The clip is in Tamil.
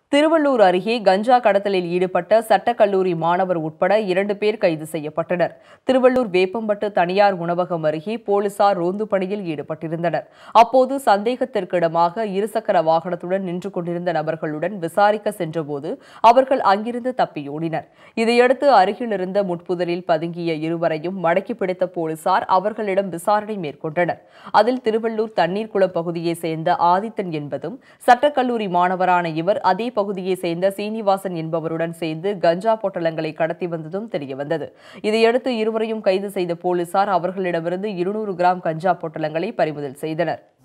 திருவள்ளூர் அருகே கஞ்சா கடத்தலில் ஈடுபட்ட சட்டக்கல்லூரி மாணவர் உட்பட இரண்டு பேர் கைது செய்யப்பட்டனர் திருவள்ளூர் வேப்பம்பட்டு தனியார் உணவகம் அருகே போலீசார் ரோந்து பணியில் ஈடுபட்டிருந்தனர் அப்போது சந்தேகத்திற்கிடமாக இருசக்கர வாகனத்துடன் நின்று கொண்டிருந்த நபர்களுடன் விசாரிக்க சென்றபோது அவர்கள் அங்கிருந்து தப்பியோடினர் இதையடுத்து அருகில் இருந்த முட்புதரில் பதுங்கிய இருவரையும் மடக்கி பிடித்த போலீசார் அவர்களிடம் விசாரணை மேற்கொண்டனர் அதில் திருவள்ளூர் தண்ணீர்குளம் பகுதியைச் சேர்ந்த ஆதித்தன் என்பதும் சட்டக்கல்லூரி மாணவரான இவர் அதே பகுதியைச் சேர்ந்த சீனிவாசன் என்பவருடன் சேர்ந்து கஞ்சா பொட்டலங்களை கடத்தி வந்ததும் தெரியவந்தது இதையடுத்து இருவரையும் கைது செய்த போலீசார் அவர்களிடமிருந்து இருநூறு கிராம் கஞ்சா பொட்டலங்களை பறிமுதல் செய்தனர்